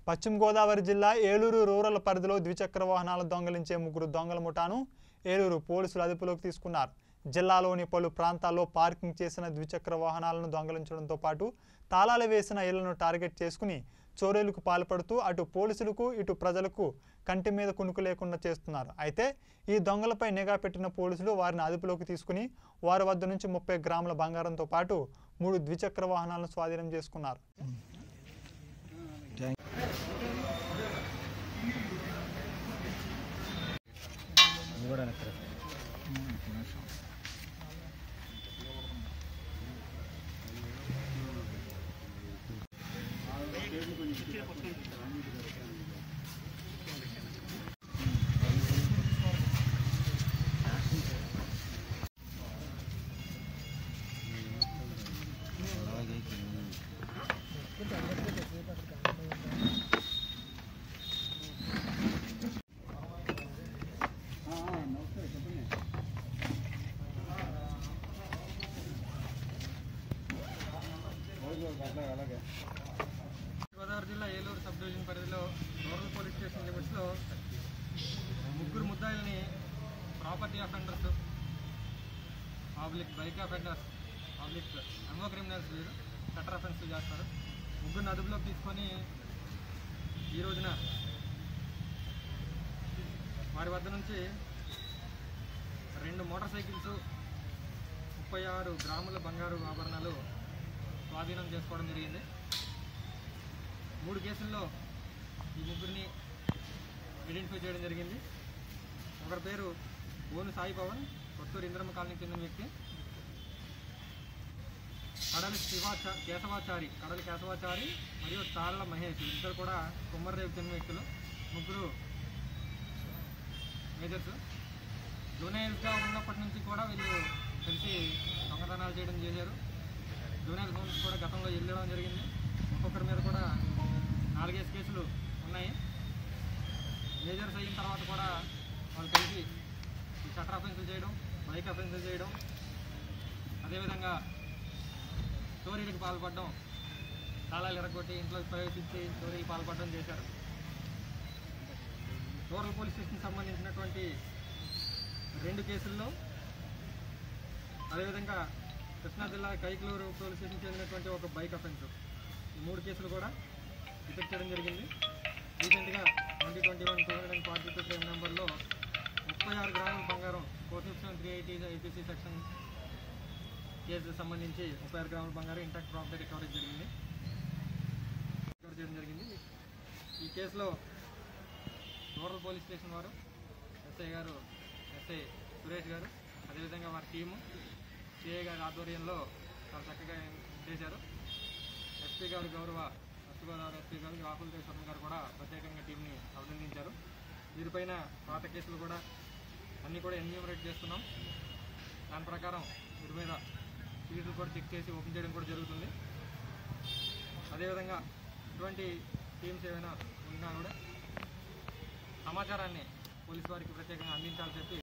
పశ్చిమ గోదావరి జిల్లా ఏలూరు రూరల్ పరిధిలో ద్విచక్ర వాహనాలు దొంగలించే ముగ్గురు దొంగల ముఠాను ఏలూరు పోలీసులు అదుపులోకి తీసుకున్నారు జిల్లాలోని పలు ప్రాంతాల్లో పార్కింగ్ చేసిన ద్విచక్ర వాహనాలను దొంగలించడంతో పాటు తాళాలు వేసిన ఇళ్లను టార్గెట్ చేసుకుని చోరీలకు పాల్పడుతూ అటు పోలీసులకు ఇటు ప్రజలకు కంటి మీద కునుకు లేకుండా చేస్తున్నారు అయితే ఈ దొంగలపై నిఘా పెట్టిన పోలీసులు వారిని అదుపులోకి తీసుకుని వారి వద్ద నుంచి ముప్పై గ్రాముల బంగారంతో పాటు మూడు ద్విచక్ర వాహనాలను స్వాధీనం చేసుకున్నారు గోదావరి జిల్లా ఏలూరు సబ్ డివిజన్ పరిధిలో రూరల్ పోలీస్ స్టేషన్ లిమిట్స్లో ముగ్గురు ముద్దాయిల్ని property offenders public bike offenders public MO criminals వీరు కటర్ అఫెన్స్ చేస్తారు ముగ్గురిని అదుపులోకి తీసుకొని ఈ రోజున వారి వద్ద నుంచి రెండు మోటార్ సైకిల్స్ ముప్పై ఆరు గ్రాముల బంగారు ఆభరణాలు స్వాధీనం చేసుకోవడం జరిగింది మూడు కేసుల్లో ఈ ముగ్గురిని ఐడెంటిఫై చేయడం జరిగింది ఒకరి పేరు బోను సాయి పవన్ కొత్తూరు ఇంద్రమ్మ కాలనీకి చెందిన వ్యక్తి కడలి శివాచ కేశవాచారి కడలి కేశవాచారి మరియు తాళ్ళ మహేష్ ఇద్దరు కూడా కుమ్మర్రేపు చెందిన వ్యక్తులు ముగ్గురు మేజర్స్ జూనియర్స్గా ఉన్నప్పటి నుంచి కూడా వీళ్ళు కలిసి దొంగతనాలు చేయడం చేశారు జూనియర్ హోమ్స్ కూడా గతంలో వెళ్ళడం జరిగింది ఒక్కొక్కరి మీద కూడా నాలుగైదు కేసులు ఉన్నాయి మేజర్స్ అయిన తర్వాత కూడా వాళ్ళు కలిసి ఈ షటర్ అఫెన్సులు చేయడం బైక్ అఫెన్సులు చేయడం అదేవిధంగా చోరీలకు పాల్పడడం తాళాలు ఎరగొట్టి ఇంట్లోకి ప్రవేశించి చోరీకి పాల్పడడం చేశారు రూరల్ పోలీస్ స్టేషన్కి సంబంధించినటువంటి రెండు కేసుల్లో అదేవిధంగా కృష్ణా జిల్లా కైకలూరు పోలీస్ స్టేషన్ చెందినటువంటి ఒక బైక్ అఫెన్స్ ఈ మూడు కేసులు కూడా డిటెక్ట్ చేయడం జరిగింది రీసెంట్గా twenty twenty one two hundred and forty two crime నెంబర్లో ముప్పై ఆరు గ్రాముల బంగారం four section three eighty IPC section కేసుకు సంబంధించి ముప్పై ఆరు గ్రాముల బంగారం ఇంటాక్ట్ ప్రాపర్టీ రికవరీ జరిగింది రికవర్ చేయడం జరిగింది ఈ కేసులో రూరల్ పోలీస్ స్టేషన్ వారు ఎస్ఐ గారు ఎస్ఐ సురేష్ గారు అదేవిధంగా వారి టీము సిఐ గారి ఆధ్వర్యంలో చాలా చక్కగా చేశారు ఎస్పీ గారు గౌరవ వెస్ట్ గోదావరి ఎస్పీ గారు రాహుల్ దేవ్ శర్మ గారు కూడా ప్రత్యేకంగా టీంని అభినందించారు వీరిపైన పాత కేసులు కూడా అన్నీ కూడా ఎన్యూమరేట్ చేస్తున్నాం దాని ప్రకారం వీరి మీద సీట్లు కూడా చెక్ చేసి ఓపెన్ చేయడం కూడా జరుగుతుంది అదేవిధంగా ఇటువంటి టీమ్స్ ఏమైనా ఉన్నా కూడా సమాచారాన్ని పోలీసు వారికి ప్రత్యేకంగా అందించాలని చెప్పి